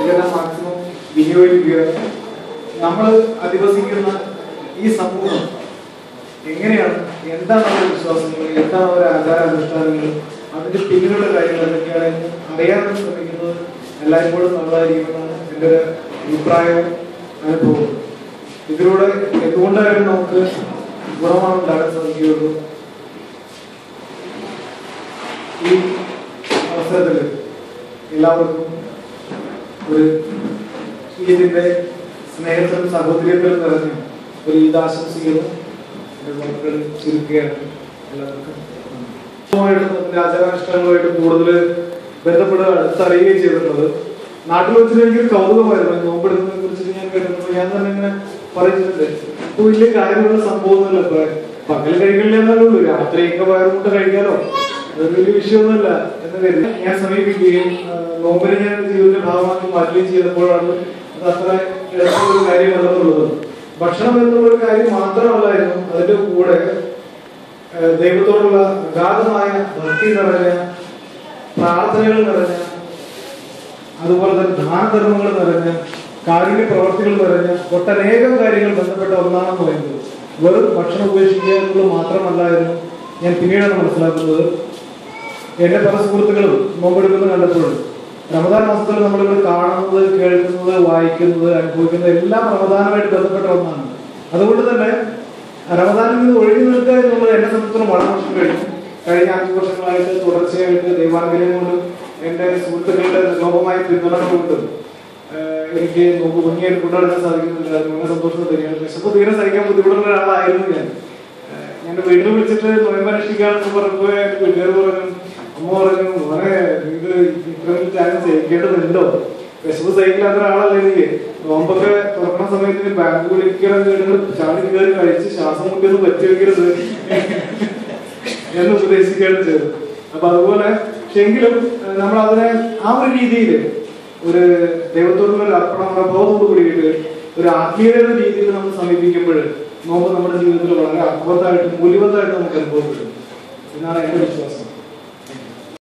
ഇതെല്ലാം മാക്സിമം വിനിയോഗിക്കുക നമ്മൾ അധിവസിക്കുന്ന ഈ സമൂഹം എങ്ങനെയാണ് എന്താണ് അവരുടെ വിശ്വാസങ്ങൾ എന്താണ് അവരുടെ ആചാരാനുഷ്ഠാനങ്ങൾ അതിന്റെ പിന്നിലുള്ള കാര്യങ്ങൾ എന്തൊക്കെയാണ് എന്ന് അറിയാൻ ശ്രമിക്കുന്നത് എല്ലായ്പ്പോഴും നല്ലതായിരിക്കുമെന്നാണ് എൻ്റെ ഒരു അഭിപ്രായവും അനുഭവവും ഇതിലൂടെ എന്തുകൊണ്ടായാലും നമുക്ക് ഗുണമാണ് ഉണ്ടാകാൻ സാധിക്കുകയുള്ളൂ ഈ അവസരത്തിൽ എല്ലാവർക്കും ഒരു ഈദിന്റെ സ്നേഹത്തിലും സഹോദര്യത്തിലും നിറഞ്ഞ ഒരു ഈദ് ആശംസിക്കുന്നു എൻ്റെ വാക്കുകൾ ചുരുക്കുകയാണ് എല്ലാവർക്കും നന്ദി. ആചാരാനുഷ്ഠാനങ്ങളുമായിട്ട് കൂടുതൽ ബന്ധപ്പെടുക അടുത്തറിയുകയും ചെയ്തിട്ടുള്ളത് നാട്ടിൽ വെച്ചിട്ട് എനിക്കൊരു കൗതുകമായിരുന്നു നോമ്പെടുക്കുന്നതിനെ കുറിച്ചിട്ട് ഞാൻ കേട്ടിട്ടുണ്ട് ഞാൻ തന്നെ ഇങ്ങനെ പറയുന്നുണ്ട് ഇപ്പൊ വലിയ കാര്യമുള്ള സംഭവമൊന്നുമില്ല ഇപ്പൊ പകൽ കഴിക്കില്ലെന്നല്ലേ ഉള്ളൂ രാത്രിയൊക്കെ വയറുമുട്ട കഴിക്കാലോ അതൊരു വലിയ വിഷയമൊന്നുമല്ല എന്ന് കരുതി ഞാൻ സമീപിക്കുകയും ആ, നോമ്പിനെ ഞാൻ എൻ്റെ ജീവിതത്തിന്റെ ഭാഗമാക്കി മാറ്റുകയും ചെയ്തപ്പോഴാണ് അത് അത്ര എളുപ്പമുള്ള കാര്യമല്ലെന്നുള്ളത് ഭക്ഷണം എന്നുള്ള ഒരു കാര്യം മാത്രമല്ലായിരുന്നു അതിന്റെ കൂടെ ആ, ദൈവത്തോടുള്ള അഗാധമായ ഭക്തി നിറഞ്ഞ പ്രാർത്ഥനകൾ നിറഞ്ഞ അതുപോലെ തന്നെ ദാനധർമ്മങ്ങൾ നിറഞ്ഞ കാരുണ്യ പ്രവർത്തികൾ നിറഞ്ഞ ഒട്ടനേകം കാര്യങ്ങൾ ബന്ധപ്പെട്ട ഒന്നാണെന്ന് പറയുന്നത് വെറും ഭക്ഷണം ഉപേക്ഷിക്കുക എന്നുള്ളത് മാത്രമല്ലായിരുന്നു ഞാൻ പിന്നീടാണ് മനസ്സിലാക്കുന്നത് എന്റെ പല സുഹൃത്തുക്കളും നോമ്പെടുക്കുന്നത് കണ്ടപ്പോഴും റമദാൻ മാസത്തിൽ നമ്മളിവിടെ കാണുന്നത് കേൾക്കുന്നത് വായിക്കുന്നത് അനുഭവിക്കുന്നത് എല്ലാം റമദാനുമായിട്ട് ബന്ധപ്പെട്ട ഒന്നാണ് അതുകൊണ്ട് തന്നെ റമദാനിൽ നിന്ന് ഒഴിഞ്ഞു നിൽക്കുക എന്നുള്ളത് എന്നെ സംബന്ധിച്ചിടത്തോളം വളരെ വർഷം കഴിഞ്ഞു കഴിഞ്ഞ അഞ്ചു വർഷങ്ങളായിട്ട് തുടർച്ചയായിട്ട് ദൈവാനുഗ്രഹം കൊണ്ടും എന്റെ സുഹൃത്തുക്കളുടെ നിർലോഭമായ പിന്തുണ കൊണ്ടും ഏഹ് എനിക്ക് നോക്ക് ഭംഗിയായിട്ട് കൊണ്ടുനടക്കാൻ സാധിക്കുന്നുണ്ട് അത് വളരെ സന്തോഷം തന്നെയാണ് വിശപ്പ് തീരെ സഹിക്കാൻ ബുദ്ധിമുട്ടുള്ള ഒരാളായിരുന്നു ഞാൻ ഏഹ് ഞാൻ വീട്ടിൽ വിളിച്ചിട്ട് നോയമ്പനുഷ്ഠിക്കാണെന്ന് പറഞ്ഞപ്പോ എന്റെ വീട്ടുകാർ പറഞ്ഞു അമ്മ പറഞ്ഞു മോനെ ഇത് ഇത്രയും ചാനൽ സഹിക്കേണ്ടതുണ്ടോ വിശപ്പ് സഹിക്കില്ലാത്ത ഒരാളല്ലേ നീ നോമ്പൊക്കെ തുറക്കണ സമയത്ത് ബാങ്ക് വിളിക്കണം കേട്ട് ചാടി കയറി കഴിച്ച് ശ്വാസം മുട്ടിയൊന്നും പറ്റി വെക്കരുത് എന്ന് ഉപദേശിക്കുകയാണ് ചെയ്തത് അപ്പൊ അതുപോലെ പക്ഷെ എങ്കിലും നമ്മൾ അതിനെ ആ ഒരു രീതിയിൽ ഒരു ദൈവത്തോടുള്ള ഒരു അർപ്പണമനോഭാവത്തോട് കൂടിയിട്ട് ഒരു ആത്മീയതയുടെ രീതിയിൽ നമ്മൾ സമീപിക്കുമ്പോൾ നോമ്പ് നമ്മുടെ ജീവിതത്തിൽ വളരെ അർത്ഥവത്തായിട്ട് മൂല്യവത്തായിട്ട് നമുക്ക് അനുഭവപ്പെടും എന്നാണ് എന്റെ വിശ്വാസം